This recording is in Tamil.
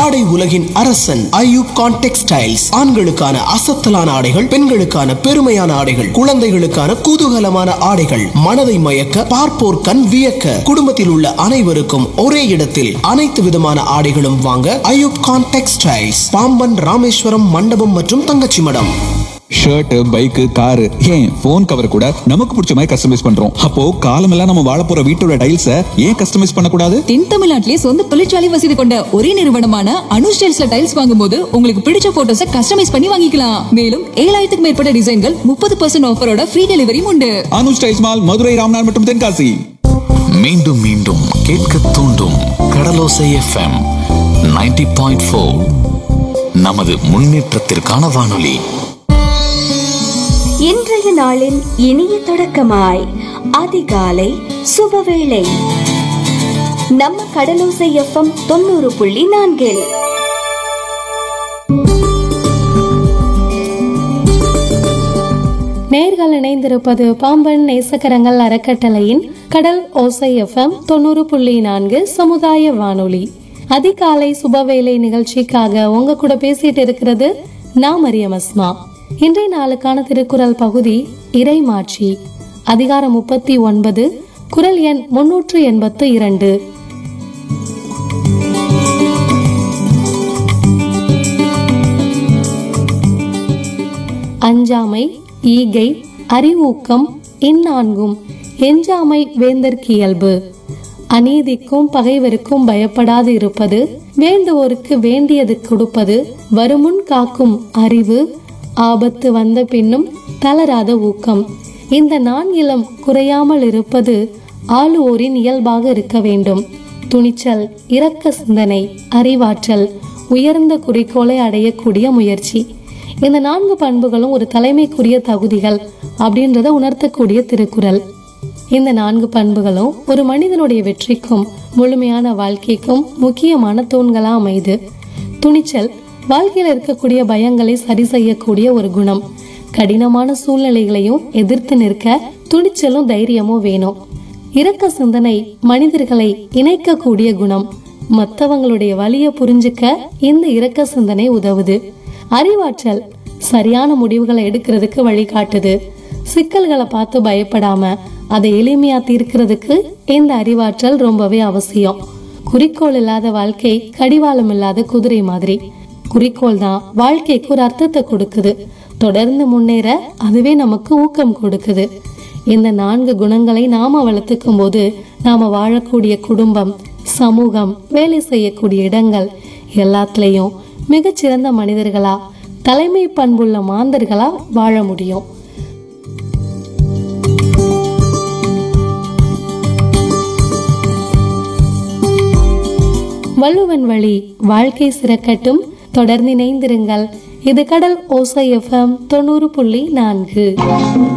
ஆடை உலகின் அரசன் ஐயூப் கான் டெக்ஸ்டைல்ஸ் ஆண்களுக்கான அசத்தலான ஆடைகள் பெண்களுக்கான பெருமையான ஆடைகள் குழந்தைகளுக்கான குதூகலமான ஆடைகள் மனதை மயக்க பார்ப்போர் கண் வியக்க குடும்பத்தில் உள்ள அனைவருக்கும் ஒரே இடத்தில் அனைத்து விதமான ஆடைகளும் வாங்க ஐயூப் கான் டெக்ஸ்டைல்ஸ் பாம்பன் ராமேஸ்வரம் மண்டபம் மற்றும் Thangachimadam shirt bike car ஏன் போன் கவர் கூட நமக்கு பிடிச்ச மாதிரி கஸ்டமைஸ் பண்றோம் அப்போ காலமெல்லாம் நம்ம வாழ போற வீட்டோட டைல்ஸ ஏன் கஸ்டமைஸ் பண்ணக்கூடாது தென் தமிழ்நாட்டிலே சொந்த தொழிற்சாலை வசதி கொண்ட ஒரே நிறுவனமான அனு ஸ்டைல்ஸ்ல டைல்ஸ் வாங்கும்போது உங்களுக்கு பிடிச்ச போட்டோஸ கஸ்டமைஸ் பண்ணி வாங்கிக்கலாம் மேலும் ஏழாயிரத்துக்கு மேற்பட்ட டிசைன்கள் முப்பது பர்சன்ட் ஆஃபரோட ஃப்ரீ டெலிவரியும் உண்டு அனு ஸ்டைல்ஸ் மால் மதுரை ராம்நாத் மற்றும் தென்காசி மீண்டும் மீண்டும் கேட்க தூண்டும் கடலோசை எஃப்எம் 90.4 பாயிண்ட் நமது முன்னேற்றத்திற்கான வானொலி இன்றைய நாளின் இனிய தொடக்கமாய் அதிகாலை சுபவேளை நம்ம கடலோசை எஃப்எம் தொண்ணூறு புள்ளி நான்கில் நேர்கள் இணைந்திருப்பது பாம்பன் நேசக்கரங்கள் அறக்கட்டளையின் கடல் ஓசை எஃப்எம் தொண்ணூறு புள்ளி நான்கு சமுதாய வானொலி அதிகாலை சுபவேளை நிகழ்ச்சிக்காக உங்க கூட பேசிட்டு இருக்கிறது நான் மரியம் அஸ்மா இன்றைய நாளுக்கான திருக்குறள் பகுதி இறைமாட்சி அதிகாரம் முப்பத்தி ஒன்பது குரல் எண் முன்னூற்று எண்பத்து இரண்டு அஞ்சாமை ஈகை அறிவூக்கம் இந்நான்கும் எஞ்சாமை வேந்தற்கு இயல்பு அநீதிக்கும் பகைவருக்கும் பயப்படாது இருப்பது வேண்டுவோருக்கு வேண்டியது கொடுப்பது வருமுன் காக்கும் அறிவு ஆபத்து வந்த பின்னும் தளராத ஊக்கம் இந்த நான்கிலும் குறையாமல் இருப்பது ஆளுவோரின் இயல்பாக இருக்க வேண்டும் துணிச்சல் இரக்க சிந்தனை அறிவாற்றல் உயர்ந்த குறிக்கோளை அடையக்கூடிய முயற்சி இந்த நான்கு பண்புகளும் ஒரு தலைமைக்குரிய தகுதிகள் அப்படின்றத உணர்த்தக்கூடிய திருக்குறள் இந்த நான்கு பண்புகளும் ஒரு மனிதனுடைய வெற்றிக்கும் முழுமையான வாழ்க்கைக்கும் முக்கியமான தூண்களா அமைது துணிச்சல் வாழ்க்கையில இருக்கக்கூடிய பயங்களை சரி செய்யக்கூடிய ஒரு குணம் கடினமான சூழ்நிலைகளையும் எதிர்த்து நிற்க துணிச்சலும் தைரியமும் வேணும் இரக்க சிந்தனை மனிதர்களை இணைக்கக்கூடிய குணம் மற்றவங்களுடைய வழியை புரிஞ்சுக்க இந்த இரக்க சிந்தனை உதவுது அறிவாற்றல் சரியான முடிவுகளை எடுக்கிறதுக்கு வழிகாட்டுது சிக்கல்களை பார்த்து பயப்படாம அதை எளிமையா தீர்க்கிறதுக்கு இந்த அறிவாற்றல் ரொம்பவே அவசியம் குறிக்கோள் இல்லாத வாழ்க்கை கடிவாளம் இல்லாத குதிரை மாதிரி குறிக்கோள் தான் வாழ்க்கைக்கு ஒரு அர்த்தத்தை கொடுக்குது தொடர்ந்து முன்னேற அதுவே நமக்கு ஊக்கம் கொடுக்குது இந்த நான்கு குணங்களை நாம வளர்த்துக்கும் போது நாம வாழக்கூடிய குடும்பம் சமூகம் வேலை செய்யக்கூடிய இடங்கள் எல்லாத்துலயும் மிகச்சிறந்த மனிதர்களா தலைமை பண்புள்ள மாந்தர்களா வாழ முடியும் வள்ளுவன் வழி வாழ்க்கை சிறக்கட்டும் தொடர்ந்து இணைந்திருங்கள் இது கடல் ஓசை எஃப்எம் தொண்ணூறு புள்ளி நான்கு